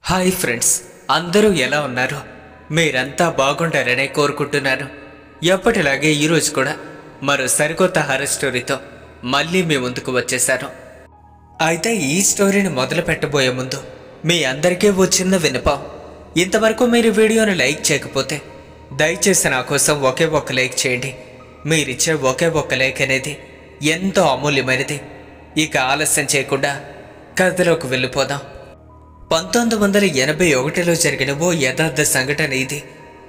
hi friends అందరూ ఎలా ఉన్నారు మీరంతా బాగుండారనే కోరుకుంటున్నాను ఎప్పటిలాగే ఈరోజు కూడా మరో సరికొత్త హర్రర్ స్టోరీతో మళ్ళీ మీ ముందుకు వచ్చేసాను అయితే ఈ స్టోరీని మొదలు పెట్టబోయే ముందు మీ అందరికీ ఓ చిన్న వినపం ఇంతవరకు మీరు వీడియోని లైక్ చేయకపోతే దయచేసి నా కోసం ఒకే ఒక్క లైక్ చేయండి మీరిచ్చే ఒకే ఒక్క లైక్ అనేది ఎంతో అమూల్యమైనది ఇక ఆలస్యం చేయకుండా కథలోకి వెళ్ళిపోదాం పంతొమ్మిది వందల ఎనభై ఒకటిలో జరిగిన ఓ యథార్థ సంఘటన ఇది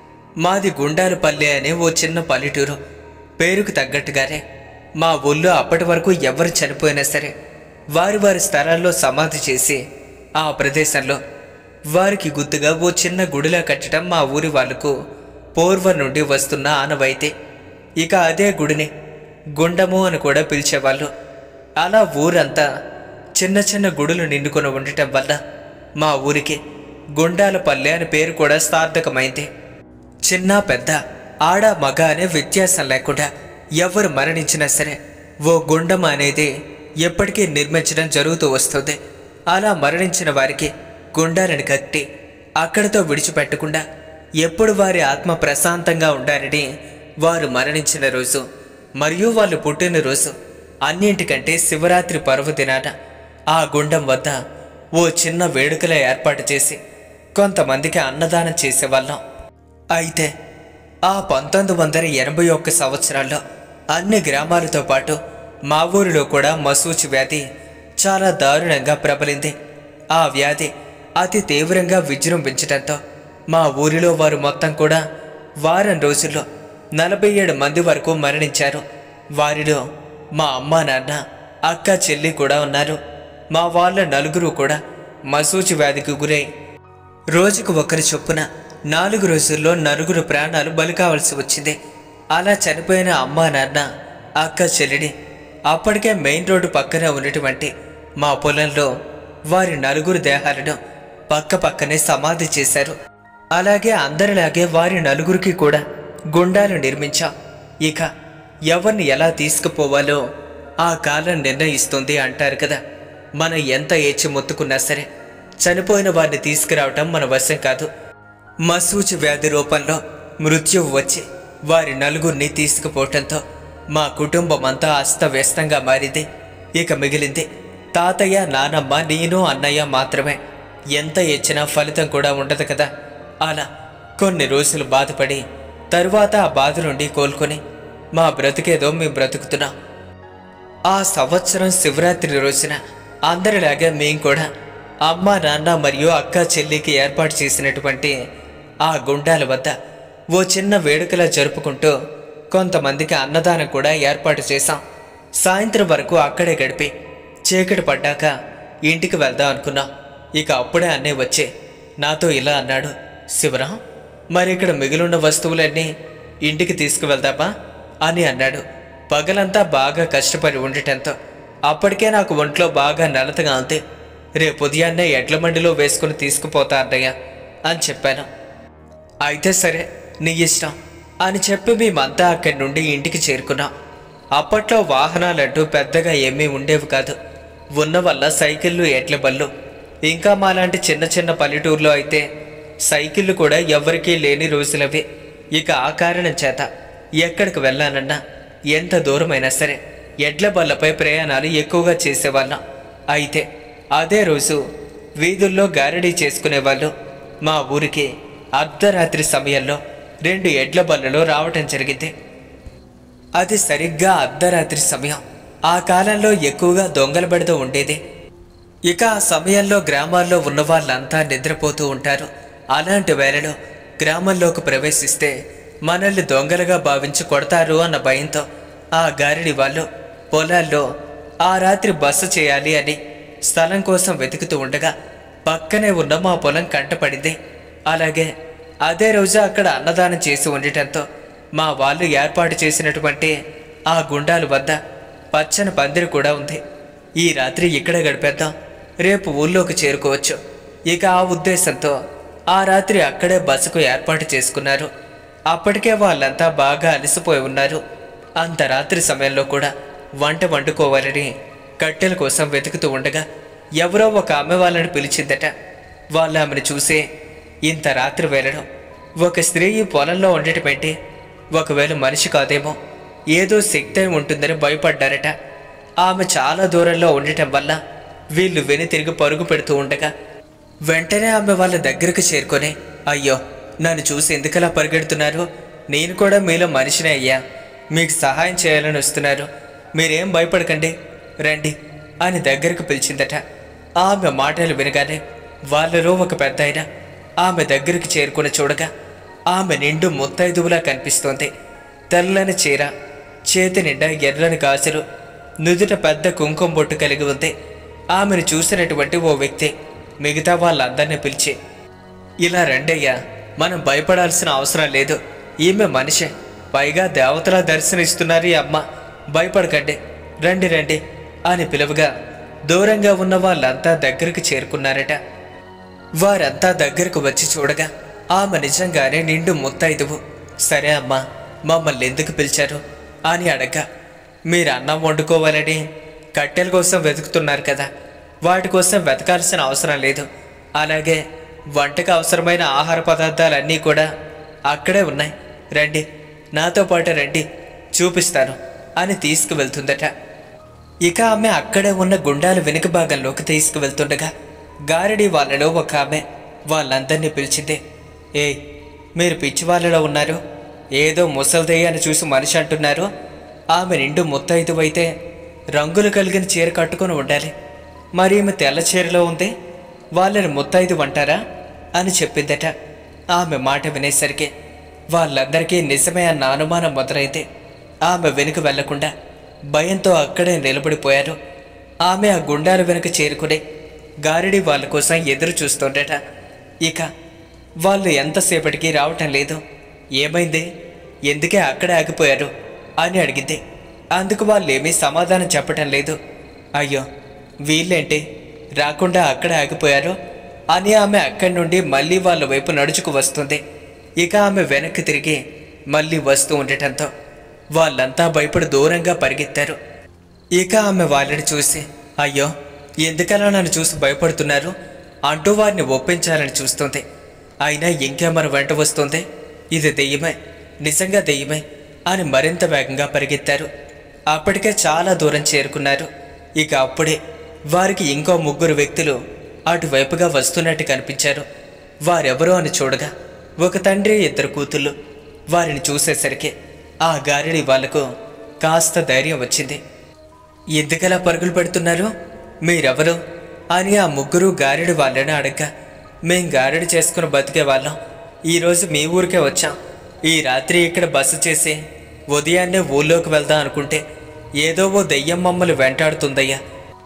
మాది గుండాలపల్లి అనే ఓ చిన్న పల్లెటూరు పేరుకు తగ్గట్టుగానే మా ఊళ్ళో అప్పటి వరకు ఎవరు చనిపోయినా సరే వారి వారి స్థలాల్లో సమాధి చేసి ఆ ప్రదేశంలో వారికి గుర్తుగా ఓ చిన్న గుడిలా కట్టడం మా ఊరి వాళ్లకు పూర్వం నుండి వస్తున్న ఆనవాయితీ ఇక అదే గుడిని గుండము అని కూడా పిలిచేవాళ్ళు అలా ఊరంతా చిన్న చిన్న గుడులు నిండుకొని ఉండటం వల్ల మా ఊరికి గుండాలపల్లె అని పేరు కూడా సార్థకమైంది చిన్న పెద్ద ఆడ మగ అనే వ్యత్యాసం లేకుండా ఎవరు మరణించినా సరే ఓ గుండం అనేది ఎప్పటికీ నిర్మించడం జరుగుతూ వస్తుంది అలా మరణించిన వారికి గుండాలను కట్టి అక్కడితో విడిచిపెట్టకుండా ఎప్పుడు వారి ఆత్మ ప్రశాంతంగా ఉండాలని వారు మరణించిన రోజు మరియు వాళ్ళు పుట్టినరోజు అన్నింటికంటే శివరాత్రి పర్వదినాన ఆ గుండం వద్ద ఓ చిన్న వేడుకల ఏర్పాటు చేసి కొంతమందికి అన్నదానం చేసేవాళ్ళం అయితే ఆ పంతొమ్మిది వందల ఎనభై ఒక్క సంవత్సరాల్లో అన్ని గ్రామాలతో పాటు మా ఊరిలో కూడా మసూచి వ్యాధి చాలా దారుణంగా ప్రబలింది ఆ వ్యాధి అతి తీవ్రంగా విజృంభించడంతో మా ఊరిలో వారు మొత్తం కూడా వారం రోజుల్లో నలభై ఏడు మంది వరకు మరణించారు వారిలో మా అమ్మ నాన్న అక్క చెల్లి కూడా ఉన్నారు మా వాళ్ళ నలుగురు కూడా మసూచి వ్యాధికి గురై రోజుకు ఒకరి చొప్పున నాలుగు రోజుల్లో నలుగురు ప్రాణాలు బలి కావాల్సి వచ్చింది అలా చనిపోయిన అమ్మా నాన్న అక్క చెల్లిని అప్పటికే మెయిన్ రోడ్డు పక్కన ఉన్నటువంటి మా పొలంలో వారి నలుగురు దేహాలను పక్క పక్కనే సమాధి చేశారు అలాగే అందరిలాగే వారి నలుగురికి కూడా గుండాలు నిర్మించాం ఇక ఎవరిని ఎలా తీసుకుపోవాలో ఆ కాలం నిర్ణయిస్తుంది అంటారు కదా మనం ఎంత ఏచి మొత్తుకున్నా సరే చనిపోయిన వారిని తీసుకురావటం మన వశం కాదు మసూచి వ్యాధి రూపంలో మృత్యువు వచ్చి వారి నలుగురిని తీసుకుపోవటంతో మా కుటుంబం అంతా అస్తవ్యస్తంగా మారింది ఇక మిగిలింది తాతయ్య నానమ్మ నేను అన్నయ్య మాత్రమే ఎంత ఇచ్చినా ఫలితం కూడా ఉండదు కదా అలా కొన్ని రోజులు బాధపడి తరువాత ఆ బాధ నుండి కోలుకొని మా బ్రతికేదో మేము బ్రతుకుతున్నాం ఆ సంవత్సరం శివరాత్రి రోజున అందరిలాగా మేం కూడా అమ్మ నాన్న మరియు అక్క చెల్లికి ఏర్పాటు చేసినటువంటి ఆ గుండాల వద్ద ఓ చిన్న వేడుకలా జరుపుకుంటూ కొంతమందికి అన్నదానం కూడా ఏర్పాటు చేశాం సాయంత్రం వరకు అక్కడే గడిపి చీకటి పడ్డాక ఇంటికి వెళ్దాం అనుకున్నాం ఇక అప్పుడే అన్నే వచ్చే నాతో ఇలా అన్నాడు శివరాం మరి ఇక్కడ మిగిలిన వస్తువులన్నీ ఇంటికి తీసుకువెళ్దామా అని అన్నాడు పగలంతా బాగా కష్టపడి ఉండటంతో అప్పటికే నాకు ఒంట్లో బాగా నలతగా ఉంది రేపు ఉదయాన్నే ఎడ్ల మండిలో వేసుకుని తీసుకుపోతా అన్నయ్య అని చెప్పాను అయితే సరే నీ ఇష్టం అని చెప్పి మేమంతా అక్కడి నుండి ఇంటికి చేరుకున్నాం అప్పట్లో వాహనాలంటూ పెద్దగా ఏమీ ఉండేవి కాదు ఉన్న వల్ల సైకిళ్ళు ఎడ్ల బళ్ళు ఇంకా మాలాంటి చిన్న చిన్న పల్లెటూరులో అయితే సైకిళ్ళు కూడా ఎవ్వరికీ లేని రోజులవి ఇక ఆ కారణం చేత ఎక్కడికి వెళ్ళాలన్నా ఎంత దూరమైనా సరే ఎడ్ల బళ్ళపై ప్రయాణాలు ఎక్కువగా చేసేవాళ్ళం అయితే అదే రోజు వీధుల్లో గారడీ చేసుకునేవాళ్ళు మా ఊరికి అర్ధరాత్రి సమయంలో రెండు ఎడ్ల బళ్ళలో రావటం జరిగింది అది సరిగ్గా అర్ధరాత్రి సమయం ఆ కాలంలో ఎక్కువగా దొంగల బెడద ఉండేది ఇక ఆ సమయంలో గ్రామాల్లో ఉన్న వాళ్ళంతా నిద్రపోతూ ఉంటారు అలాంటి వేళలో గ్రామంలోకి ప్రవేశిస్తే మనల్ని దొంగలుగా భావించి కొడతారు అన్న భయంతో ఆ గారిడి వాళ్ళు పొలాల్లో ఆ రాత్రి బస చేయాలి అని స్థలం కోసం వెతుకుతూ ఉండగా పక్కనే ఉన్న మా పొలం కంటపడింది అలాగే అదే రోజు అక్కడ అన్నదానం చేసి ఉండటంతో మా వాళ్ళు ఏర్పాటు చేసినటువంటి ఆ గుండాల వద్ద పచ్చని పందిరి కూడా ఉంది ఈ రాత్రి ఇక్కడ గడిపేద్దాం రేపు ఊళ్ళోకి చేరుకోవచ్చు ఇక ఆ ఉద్దేశంతో ఆ రాత్రి అక్కడే బసకు ఏర్పాటు చేసుకున్నారు అప్పటికే వాళ్ళంతా బాగా అలసిపోయి ఉన్నారు అంత రాత్రి సమయంలో కూడా వంట వండుకోవాలని కట్టెల కోసం వెతుకుతూ ఉండగా ఎవరో ఒక ఆమె వాళ్ళని పిలిచిందట వాళ్ళు ఆమెను చూసే ఇంత రాత్రి వెళ్ళడం ఒక స్త్రీ ఈ పొలంలో ఉండటం ఏంటి ఒకవేళ మనిషి కాదేమో ఏదో శక్తి అయి ఉంటుందని భయపడ్డారట ఆమె చాలా దూరంలో ఉండటం వల్ల వీళ్ళు వెను తిరిగి పరుగు పెడుతూ ఉండగా వెంటనే ఆమె వాళ్ళ దగ్గరకు చేరుకొని అయ్యో నన్ను చూసి ఎందుకలా పరిగెడుతున్నారు నేను కూడా మీలో మనిషినే అయ్యా మీకు సహాయం చేయాలని వస్తున్నారు మీరేం భయపడకండి రండి అని దగ్గరకు పిలిచిందట ఆమె మాటలు వినగానే వాళ్ళలో ఒక పెద్ద ఆయన ఆమె దగ్గరికి చేరుకుని చూడగా ఆమె నిండు ముత్తైదువులా కనిపిస్తోంది తెల్లని చీర చేతి నిండా ఎర్రని గాజులు నుదుట పెద్ద కుంకుమ బొట్టు కలిగి ఉంది ఆమెను చూసినటువంటి ఓ వ్యక్తి మిగతా వాళ్ళందరినీ పిలిచి ఇలా రండయ్యా మనం భయపడాల్సిన అవసరం లేదు ఈమె మనిషే పైగా దేవతల దర్శనమిస్తున్నారు ఈ అమ్మ భయపడకండి రండి రండి అని పిలువగా దూరంగా ఉన్న వాళ్ళంతా దగ్గరికి చేరుకున్నారట వారంతా దగ్గరకు వచ్చి చూడగా ఆమె నిజంగానే నిండు ముత్తైదువు సరే అమ్మా మమ్మల్ని ఎందుకు పిలిచారు అని అడగ మీరు అన్నం వండుకోవాలని కట్టెల కోసం వెతుకుతున్నారు కదా వాటి కోసం వెతకాల్సిన అవసరం లేదు అలాగే వంటకు అవసరమైన ఆహార పదార్థాలన్నీ కూడా అక్కడే ఉన్నాయి రండి నాతో పాటు రండి చూపిస్తాను అని తీసుకువెళ్తుందట ఇక ఆమె అక్కడే ఉన్న గుండాల వెనుక భాగంలోకి తీసుకువెళ్తుండగా గారడి వాళ్ళలో ఒక ఆమె వాళ్ళందరినీ పిలిచింది ఏయ్ మీరు పిచ్చి వాళ్ళలో ఉన్నారు ఏదో ముసల్దయ్యాన్ని చూసి మనిషి అంటున్నారు ఆమె నిండు ముత్తైదువైతే రంగులు కలిగిన చీర కట్టుకొని ఉండాలి మరి ఈమె తెల్ల చీరలో ఉంది వాళ్ళని ముత్తైదు అంటారా అని చెప్పిందట ఆమె మాట వినేసరికి వాళ్ళందరికీ నిజమే అన్న అనుమానం మొదలైతే ఆమె వెనుక వెళ్లకుండా భయంతో అక్కడే నిలబడిపోయారు ఆమె ఆ గుండాల వెనుక చేరుకుని గారిడి వాళ్ళ కోసం ఎదురు చూస్తుండట ఇక వాళ్ళు ఎంతసేపటికి రావటం లేదు ఏమైంది ఎందుకే అక్కడే ఆగిపోయారు అని అడిగింది అందుకు వాళ్ళు ఏమీ సమాధానం చెప్పటం లేదు అయ్యో వీళ్ళేంటి రాకుండా అక్కడే ఆగిపోయారు అని ఆమె అక్కడి నుండి మళ్ళీ వాళ్ళ వైపు నడుచుకు వస్తుంది ఇక ఆమె వెనక్కి తిరిగి మళ్ళీ వస్తూ ఉండటంతో వాళ్ళంతా భయపడి దూరంగా పరిగెత్తారు ఇక ఆమె వాళ్ళని చూసి అయ్యో ఎందుకలా నన్ను చూసి భయపడుతున్నారు అంటూ వారిని ఒప్పించాలని చూస్తుంది అయినా ఇంకేమని వెంట వస్తుంది ఇది దెయ్యమే నిజంగా దెయ్యమే అని మరింత వేగంగా పరిగెత్తారు అప్పటికే చాలా దూరం చేరుకున్నారు ఇక అప్పుడే వారికి ఇంకో ముగ్గురు వ్యక్తులు అటువైపుగా వస్తున్నట్టు కనిపించారు వారెవరో అని చూడగా ఒక తండ్రి ఇద్దరు కూతుళ్ళు వారిని చూసేసరికి ఆ గారిడి వాళ్లకు కాస్త ధైర్యం వచ్చింది ఎందుకలా పరుగులు పెడుతున్నారు మీరెవరు అని ఆ ముగ్గురు గారెడి వాళ్ళని అడగ్గా మేం గారెడి చేసుకుని బతికే వాళ్ళం ఈరోజు మీ ఊరికే వచ్చాం ఈ రాత్రి ఇక్కడ బస చేసి ఉదయాన్నే ఊళ్ళోకి వెళ్దాం అనుకుంటే ఏదో ఓ దెయ్యం మమ్మల్ని వెంటాడుతుందయ్యా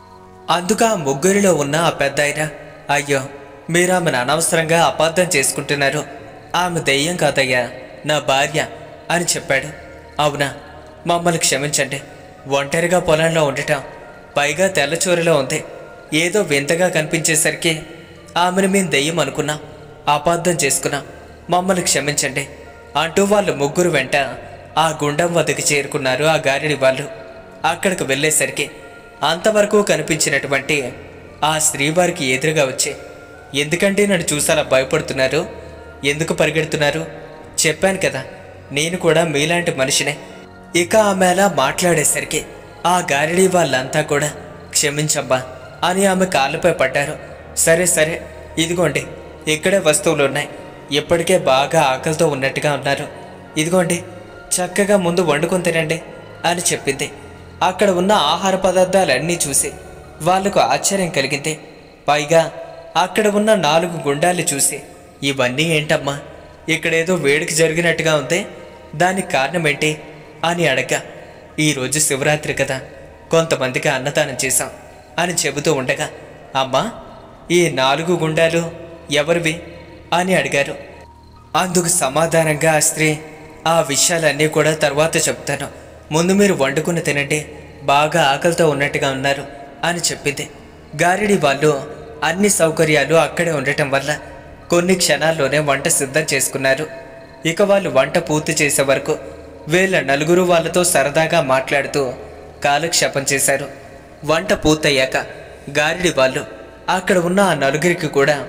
అందుకు ఆ ముగ్గురిలో ఉన్న ఆ పెద్ద ఆయన అయ్యో మీరు ఆమెను అనవసరంగా అపార్థం చేసుకుంటున్నారు ఆమె దెయ్యం కాదయ్యా నా భార్య అని చెప్పాడు అవునా మమ్మల్ని క్షమించండి ఒంటరిగా పొలంలో ఉండటం పైగా తెల్లచూరిలో ఉంది ఏదో వింతగా కనిపించేసరికి ఆమెను మేము దెయ్యం అనుకున్నాం అపార్థం చేసుకున్నాం మమ్మల్ని క్షమించండి అంటూ వాళ్ళు ముగ్గురు వెంట ఆ గుండం వద్దకు చేరుకున్నారు ఆ గారిడి వాళ్ళు అక్కడికి వెళ్ళేసరికి అంతవరకు కనిపించినటువంటి ఆ స్త్రీ వారికి ఎదురుగా వచ్చి ఎందుకంటే నన్ను చూసి అలా భయపడుతున్నారు ఎందుకు పరిగెడుతున్నారు చెప్పాను కదా నేను కూడా మీలాంటి మనిషినే ఇక ఆమె అలా మాట్లాడేసరికి ఆ గారిడి వాళ్ళంతా కూడా క్షమించమ్మా అని ఆమె కాళ్ళపై పడ్డారు సరే సరే ఇదిగోండి ఇక్కడే వస్తువులు ఉన్నాయి ఇప్పటికే బాగా ఆకలితో ఉన్నట్టుగా ఉన్నారు ఇదిగోండి చక్కగా ముందు వండుకొని తినండి అని చెప్పింది అక్కడ ఉన్న ఆహార పదార్థాలన్నీ చూసి వాళ్లకు ఆశ్చర్యం కలిగింది పైగా అక్కడ ఉన్న నాలుగు గుండాలు చూసి ఇవన్నీ ఏంటమ్మా ఇక్కడేదో వేడుక జరిగినట్టుగా ఉంది దానికి కారణం ఏంటి అని అడగ ఈరోజు శివరాత్రి కదా కొంతమందికి అన్నదానం చేశాం అని చెబుతూ ఉండగా అమ్మా ఈ నాలుగు గుండాలు ఎవరివి అని అడిగారు అందుకు సమాధానంగా ఆ స్త్రీ ఆ విషయాలన్నీ కూడా తర్వాత చెప్తాను ముందు మీరు వండుకుని తినండి బాగా ఆకలితో ఉన్నట్టుగా ఉన్నారు అని చెప్పింది గారిడి వాళ్ళు అన్ని సౌకర్యాలు అక్కడే ఉండటం వల్ల కొన్ని క్షణాల్లోనే వంట సిద్ధం చేసుకున్నారు ఇక వాళ్ళు వంట పూర్తి చేసే వరకు వీళ్ళ నలుగురు వాళ్ళతో సరదాగా మాట్లాడుతూ కాలక్షేపం చేశారు వంట పూర్తయ్యాక గారిడి వాళ్ళు అక్కడ ఉన్న ఆ నలుగురికి కూడా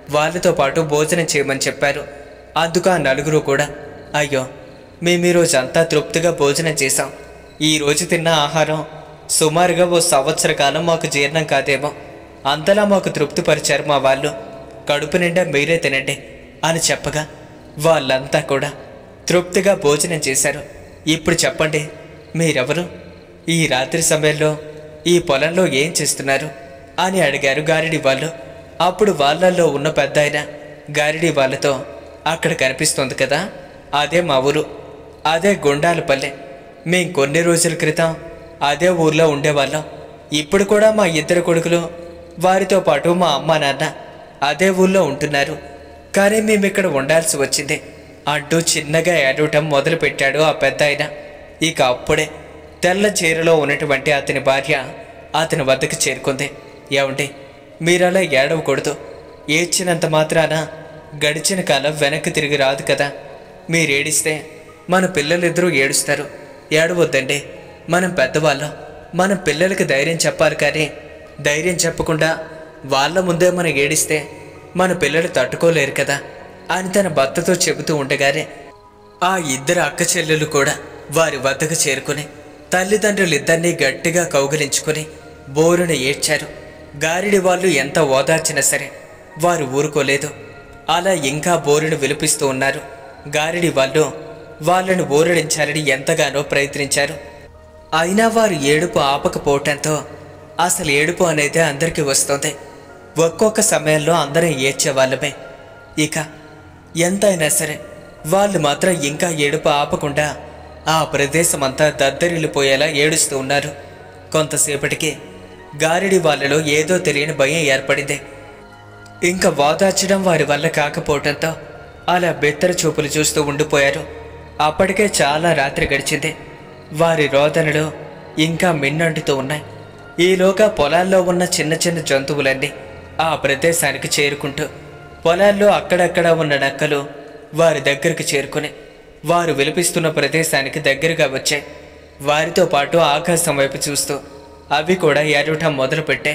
వాళ్ళతో పాటు భోజనం చేయమని చెప్పారు అందుకు ఆ నలుగురు కూడా అయ్యో మేము ఈరోజు అంతా తృప్తిగా భోజనం చేశాం ఈ రోజు తిన్న ఆహారం సుమారుగా ఓ సంవత్సర కాలం మాకు జీర్ణం కాదేమో అంతలా మాకు తృప్తిపరిచారు మా వాళ్ళు కడుపు నిండా మీరే తినండి అని చెప్పగా వాళ్ళంతా కూడా తృప్తిగా భోజనం చేశారు ఇప్పుడు చెప్పండి మీరెవరు ఈ రాత్రి సమయంలో ఈ పొలంలో ఏం చేస్తున్నారు అని అడిగారు గారిడి వాళ్ళు అప్పుడు వాళ్ళల్లో ఉన్న పెద్ద ఆయన గారిడి వాళ్ళతో అక్కడ కనిపిస్తుంది కదా అదే మా ఊరు అదే గుండాలపల్లె మేం కొన్ని రోజుల క్రితం అదే ఊర్లో ఉండేవాళ్ళం ఇప్పుడు కూడా మా ఇద్దరు కొడుకులు వారితో పాటు మా అమ్మ నాన్న అదే ఊళ్ళో ఉంటున్నారు కానీ మేము ఇక్కడ ఉండాల్సి వచ్చింది అంటూ చిన్నగా ఏడవటం మొదలుపెట్టాడు ఆ పెద్ద ఆయన ఇక అప్పుడే తెల్ల చీరలో ఉన్నటువంటి అతని భార్య అతని వద్దకు చేరుకుంది ఏమండి మీరలా ఏడవకూడదు ఏడ్చినంత మాత్రాన గడిచిన కాలం వెనక్కి తిరిగి రాదు కదా మీరేడిస్తే మన పిల్లలిద్దరూ ఏడుస్తారు ఏడవద్దండి మనం పెద్దవాళ్ళం మన పిల్లలకి ధైర్యం చెప్పాలి కానీ ధైర్యం చెప్పకుండా వాళ్ళ ముందే మనం ఏడిస్తే మన పిల్లలు తట్టుకోలేరు కదా అని తన భర్తతో చెబుతూ ఉండగానే ఆ ఇద్దరు అక్క చెల్లెలు కూడా వారి వద్దకు చేరుకుని తల్లిదండ్రులిద్దరినీ గట్టిగా కౌగిలించుకుని బోరున ఏడ్చారు గారిడి వాళ్ళు ఎంత ఓదార్చినా సరే వారు ఊరుకోలేదు అలా ఇంకా బోరును విలిపిస్తూ ఉన్నారు గారిడి వాళ్ళు వాళ్ళను ఊరడించాలని ఎంతగానో ప్రయత్నించారు అయినా వారు ఏడుపు ఆపకపోవటంతో అసలు ఏడుపు అనేది అందరికీ వస్తుంది ఒక్కొక్క సమయంలో అందరం ఏడ్చేవాళ్ళమే ఇక ఎంతైనా సరే వాళ్ళు మాత్రం ఇంకా ఏడుపు ఆపకుండా ఆ ప్రదేశం అంతా దద్దరిల్లిపోయేలా ఏడుస్తూ ఉన్నారు కొంతసేపటికి గారిడి వాళ్ళలో ఏదో తెలియని భయం ఏర్పడింది ఇంకా వాదార్చడం వారి వల్ల కాకపోవడంతో అలా బెత్తర చూపులు చూస్తూ ఉండిపోయారు అప్పటికే చాలా రాత్రి గడిచింది వారి రోదనలు ఇంకా మిన్నంటుతూ ఉన్నాయి ఈలోగా పొలాల్లో ఉన్న చిన్న చిన్న జంతువులన్నీ ఆ ప్రదేశానికి చేరుకుంటూ పొలాల్లో అక్కడక్కడ ఉన్న నక్కలు వారి దగ్గరికి చేరుకుని వారు విలిపిస్తున్న ప్రదేశానికి దగ్గరగా వచ్చాయి వారితో పాటు ఆకాశం వైపు చూస్తూ అవి కూడా ఏడవటం మొదలుపెట్టాయి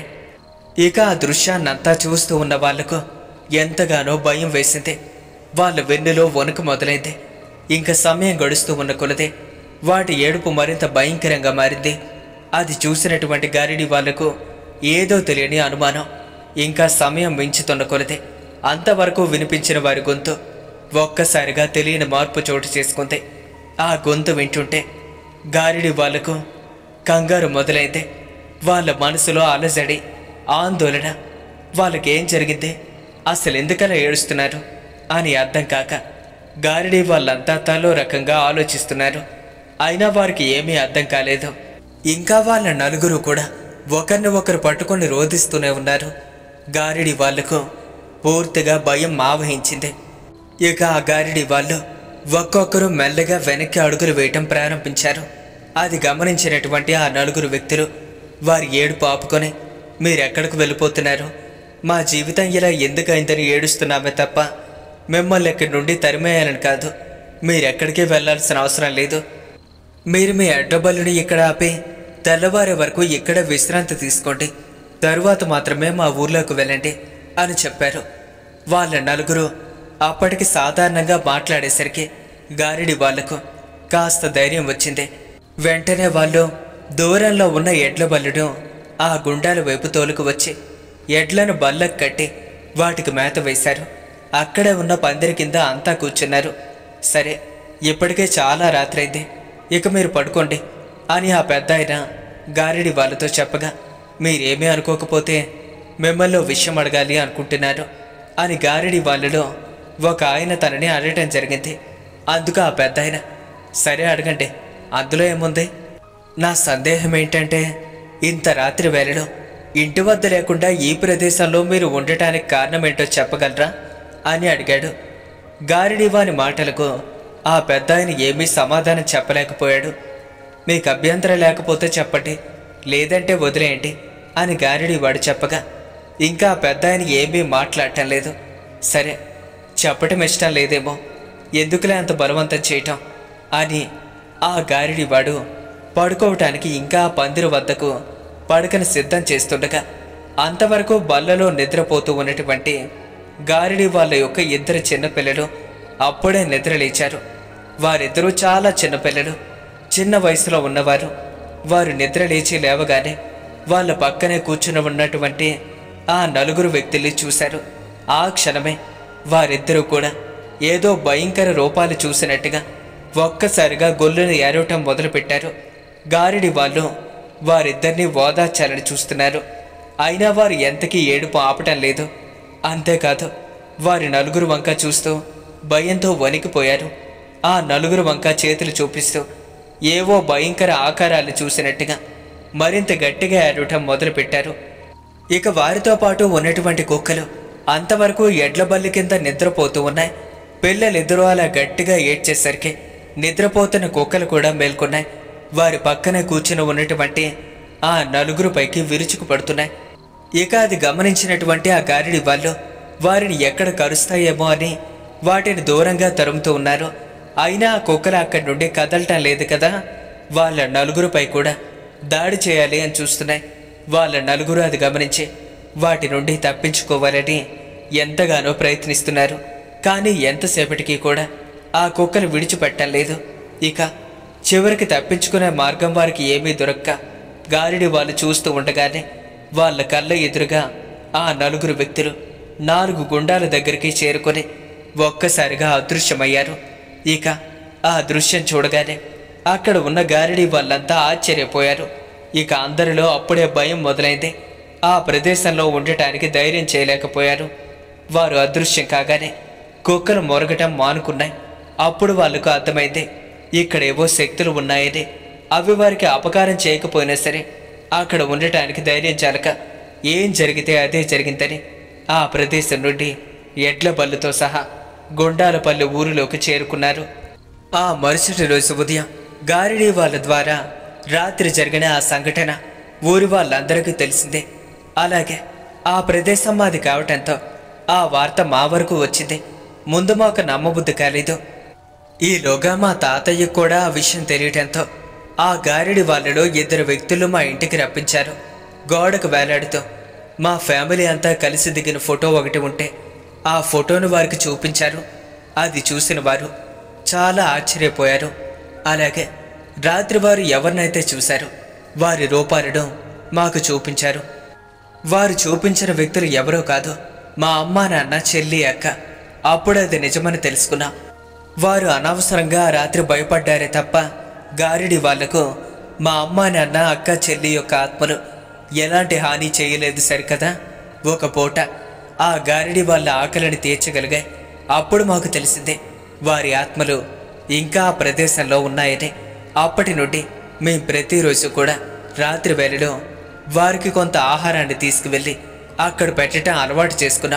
ఇక ఆ దృశ్యాన్నంతా చూస్తూ ఉన్న వాళ్లకు ఎంతగానో భయం వేసింది వాళ్ళ వెన్నులో వణుకు మొదలైంది ఇంకా సమయం గడుస్తూ ఉన్న కొలదే వాటి ఏడుపు మరింత భయంకరంగా మారింది అది చూసినటువంటి గారిడి వాళ్లకు ఏదో తెలియని అనుమానం ఇంకా సమయం మించుతున్న కొలదే అంతవరకు వినిపించిన వారి గొంతు ఒక్కసారిగా తెలియని మార్పు చోటు చేసుకుంది ఆ గొంతు వింటుంటే గారిడి వాళ్లకు కంగారు మొదలైంది వాళ్ళ మనసులో అలజడి ఆందోళన వాళ్ళకేం జరిగింది అసలు ఎందుకలా ఏడుస్తున్నారు అని అర్థం కాక గారిడి వాళ్ళంతా తలో రకంగా ఆలోచిస్తున్నారు అయినా వారికి ఏమీ అర్థం కాలేదు ఇంకా వాళ్ళ నలుగురు కూడా ఒకరిని ఒకరు పట్టుకొని రోధిస్తూనే ఉన్నారు గారిడి వాళ్లకు పూర్తిగా భయం ఆవహించింది ఇక ఆ గారిడి వాళ్ళు ఒక్కొక్కరు మెల్లగా వెనక్కి అడుగులు వేయటం ప్రారంభించారు అది గమనించినటువంటి ఆ నలుగురు వ్యక్తులు వారి ఏడుపు ఆపుకొని మీరెక్కడికి వెళ్ళిపోతున్నారు మా జీవితం ఇలా ఎందుకైందని ఏడుస్తున్నామే తప్ప మిమ్మల్ని ఇక్కడి నుండి తరిమేయాలని కాదు మీరెక్కడికి వెళ్ళాల్సిన అవసరం లేదు మీరు మీ అడ్డబల్లుని ఇక్కడ ఆపి తెల్లవారే వరకు ఇక్కడ విశ్రాంతి తీసుకోండి తరువాత మాత్రమే మా ఊర్లోకి వెళ్ళండి అని చెప్పారు వాళ్ళ నలుగురు అప్పటికి సాధారణంగా మాట్లాడేసరికి గారిడి వాళ్లకు కాస్త ధైర్యం వచ్చింది వెంటనే వాళ్ళు దూరంలో ఉన్న ఎడ్ల బల్లుడు ఆ గుండాల వైపు తోలుకు వచ్చి ఎడ్లను బల్లకు కట్టి వాటికి మేత వేశారు అక్కడే ఉన్న పందిరి కింద అంతా కూర్చున్నారు సరే ఇప్పటికే చాలా రాత్రైంది ఇక మీరు పడుకోండి అని ఆ పెద్ద ఆయన గారిడి వాళ్ళతో చెప్పగా మీరేమీ అనుకోకపోతే మిమ్మల్ని ఓ విషయం అడగాలి అనుకుంటున్నారు అని గారిడి వాళ్ళలో ఒక ఆయన తనని అడగటం జరిగింది అందుకు ఆ పెద్ద ఆయన సరే అడగండి అందులో ఏముంది నా సందేహం ఏంటంటే ఇంత రాత్రి వేళలో ఇంటి వద్ద లేకుండా ఈ ప్రదేశంలో మీరు ఉండటానికి కారణం ఏంటో చెప్పగలరా అని అడిగాడు గారిడి వాని మాటలకు ఆ పెద్ద ఆయన ఏమీ సమాధానం చెప్పలేకపోయాడు మీకు అభ్యంతరం లేకపోతే చెప్పండి లేదంటే వదిలేయండి అని గారిడి వాడు చెప్పగా ఇంకా ఆ పెద్ద ఆయన ఏమీ మాట్లాడటం లేదు సరే చెప్పటం ఇష్టం లేదేమో ఎందుకులే అంత బలవంతం చేయటం అని ఆ గారిడి వాడు పడుకోవటానికి ఇంకా ఆ పందిరి వద్దకు పడకను సిద్ధం చేస్తుండగా అంతవరకు బల్లలో నిద్రపోతూ ఉన్నటువంటి గారిడి వాళ్ళ యొక్క ఇద్దరు చిన్నపిల్లలు అప్పుడే నిద్రలేచారు వారిద్దరూ చాలా చిన్నపిల్లలు చిన్న వయసులో ఉన్నవారు వారు నిద్ర లేచి లేవగానే వాళ్ళ పక్కనే కూర్చుని ఉన్నటువంటి ఆ నలుగురు వ్యక్తుల్ని చూశారు ఆ క్షణమే వారిద్దరూ కూడా ఏదో భయంకర రూపాలు చూసినట్టుగా ఒక్కసారిగా గొల్లును ఏరవటం మొదలుపెట్టారు గారిడి వాళ్ళు వారిద్దరిని ఓదార్చాలని చూస్తున్నారు అయినా వారు ఎంతకీ ఏడుపు ఆపటం లేదు అంతేకాదు వారి నలుగురు వంక చూస్తూ భయంతో వణికిపోయారు ఆ నలుగురు వంక చేతులు చూపిస్తూ ఏవో భయంకర ఆకారాలు చూసినట్టుగా మరింత గట్టిగా ఏడవటం మొదలుపెట్టారు ఇక వారితో పాటు ఉన్నటువంటి కుక్కలు అంతవరకు ఎడ్ల బల్లి కింద నిద్రపోతూ ఉన్నాయి పిల్లలిద్దరూ అలా గట్టిగా ఏడ్చేసరికి నిద్రపోతున్న కుక్కలు కూడా మేల్కొన్నాయి వారి పక్కన కూర్చుని ఉన్నటువంటి ఆ నలుగురు పైకి విరుచుకు పడుతున్నాయి ఇక అది గమనించినటువంటి ఆ గారిడి వాళ్ళు వారిని ఎక్కడ కరుస్తాయేమో అని వాటిని దూరంగా తరుముతూ ఉన్నారు అయినా ఆ కుక్కలు అక్కడి నుండి కదలటం లేదు కదా వాళ్ళ నలుగురుపై కూడా దాడి చేయాలి అని చూస్తున్నాయి వాళ్ళ నలుగురు అది గమనించి వాటి నుండి తప్పించుకోవాలని ఎంతగానో ప్రయత్నిస్తున్నారు కానీ ఎంతసేపటికి కూడా ఆ కుక్కలు విడిచిపెట్టం లేదు ఇక చివరికి తప్పించుకునే మార్గం వారికి ఏమీ దొరక్క గాలిడి వాళ్ళు చూస్తూ ఉండగానే వాళ్ళ కళ్ళ ఎదురుగా ఆ నలుగురు వ్యక్తులు నాలుగు గుండాల దగ్గరికి చేరుకొని ఒక్కసారిగా అదృశ్యమయ్యారు ఇక ఆ దృశ్యం చూడగానే అక్కడ ఉన్న గారిడి వాళ్ళంతా ఆశ్చర్యపోయారు ఇక అందరిలో అప్పుడే భయం మొదలైంది ఆ ప్రదేశంలో ఉండటానికి ధైర్యం చేయలేకపోయారు వారు అదృశ్యం కాగానే కుక్కలు మొరగటం మానుకున్నాయి అప్పుడు వాళ్ళకు అర్థమైంది ఇక్కడేవో శక్తులు ఉన్నాయని అవి వారికి అపకారం చేయకపోయినా సరే అక్కడ ఉండటానికి ధైర్యం చాలక ఏం జరిగితే అదే జరిగిందని ఆ ప్రదేశం నుండి ఎడ్ల బళ్ళుతో సహా గుండాలపల్లి ఊరిలోకి చేరుకున్నారు ఆ మరుసటి రోజు ఉదయం గారిడి వాళ్ళ ద్వారా రాత్రి జరిగిన ఆ సంఘటన ఊరి వాళ్ళందరికీ తెలిసిందే అలాగే ఆ ప్రదేశం మాది కావటంతో ఆ వార్త మా వరకు వచ్చింది ముందు మాకు నమ్మబుద్ధి కాలేదు ఈలోగా మా తాతయ్య కూడా ఆ విషయం తెలియటంతో ఆ గారిడి వాళ్ళలో ఇద్దరు వ్యక్తులు మా ఇంటికి రప్పించారు గోడకు వేలాడుతూ మా ఫ్యామిలీ అంతా కలిసి దిగిన ఫోటో ఒకటి ఉంటే ఆ ఫోటోను వారికి చూపించారు అది చూసిన వారు చాలా ఆశ్చర్యపోయారు అలాగే రాత్రి వారు ఎవరినైతే చూశారో వారి రూపాలను మాకు చూపించారు వారు చూపించిన వ్యక్తులు ఎవరో కాదు మా అమ్మ నాన్న చెల్లి అక్క అప్పుడు అది నిజమని తెలుసుకున్నా వారు అనవసరంగా ఆ రాత్రి భయపడ్డారే తప్ప గారిడి వాళ్లకు మా అమ్మ నాన్న అక్క చెల్లి యొక్క ఆత్మలు ఎలాంటి హాని చేయలేదు సరికదా ఒక పూట ఆ గారిడి వాళ్ళ ఆకలిని తీర్చగలిగాయి అప్పుడు మాకు తెలిసిందే వారి ఆత్మలు ఇంకా ఆ ప్రదేశంలో ఉన్నాయని అప్పటి నుండి మేం ప్రతిరోజు కూడా రాత్రి వేళలో వారికి కొంత ఆహారాన్ని తీసుకువెళ్ళి అక్కడ పెట్టడం అలవాటు చేసుకున్నాం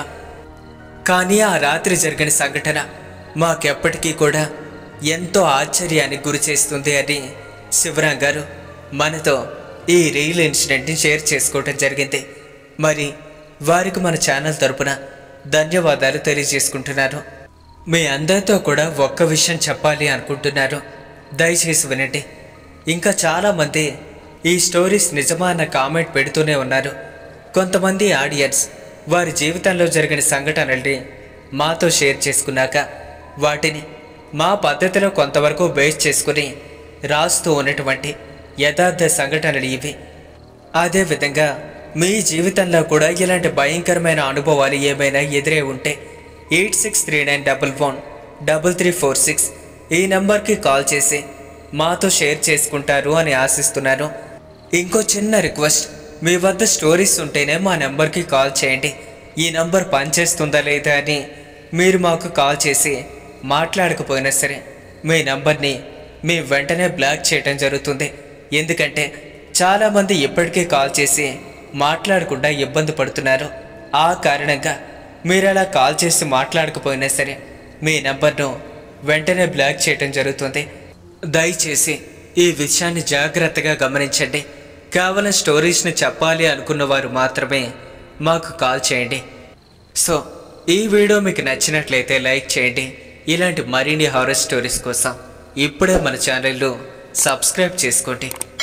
కానీ ఆ రాత్రి జరిగిన సంఘటన మాకెప్పటికీ కూడా ఎంతో ఆశ్చర్యానికి గురి చేస్తుంది అని శివరాం గారు మనతో ఈ రియల్ ఇన్సిడెంట్ని షేర్ చేసుకోవటం జరిగింది మరి వారికి మన ఛానల్ తరపున ధన్యవాదాలు తెలియజేసుకుంటున్నాను మీ అందరితో కూడా ఒక్క విషయం చెప్పాలి అనుకుంటున్నారు దయచేసి వినండి ఇంకా చాలామంది ఈ స్టోరీస్ నిజమా అన్న కామెంట్ పెడుతూనే ఉన్నారు కొంతమంది ఆడియన్స్ వారి జీవితంలో జరిగిన సంఘటనల్ని మాతో షేర్ చేసుకున్నాక వాటిని మా పద్ధతిలో కొంతవరకు బేస్ చేసుకుని రాస్తూ ఉన్నటువంటి యథార్థ సంఘటనలు ఇవి అదేవిధంగా మీ జీవితంలో కూడా ఇలాంటి భయంకరమైన అనుభవాలు ఏమైనా ఎదురై ఉంటే eight six three nine double one double three four six ఈ నెంబర్కి కాల్ చేసి మాతో షేర్ చేసుకుంటారు అని ఆశిస్తున్నాను ఇంకో చిన్న రిక్వెస్ట్ మీ వద్ద స్టోరీస్ ఉంటేనే మా నెంబర్కి కాల్ చేయండి ఈ నంబర్ పనిచేస్తుందా లేదా అని మీరు మాకు కాల్ చేసి మాట్లాడకపోయినా సరే మీ నంబర్ని మీ వెంటనే బ్లాక్ చేయడం జరుగుతుంది ఎందుకంటే చాలామంది ఇప్పటికే కాల్ చేసి మాట్లాడకుండా ఇబ్బంది పడుతున్నారు ఆ కారణంగా మీరు అలా కాల్ చేసి మాట్లాడకపోయినా సరే మీ నెంబర్ను వెంటనే బ్లాక్ చేయడం జరుగుతుంది దయచేసి ఈ విషయాన్ని జాగ్రత్తగా గమనించండి కేవలం స్టోరీస్ని చెప్పాలి అనుకున్న వారు మాత్రమే మాకు కాల్ చేయండి సో ఈ వీడియో మీకు నచ్చినట్లయితే లైక్ చేయండి ఇలాంటి మరిన్ని హారర్ స్టోరీస్ కోసం ఇప్పుడే మన ఛానల్లో సబ్స్క్రైబ్ చేసుకోండి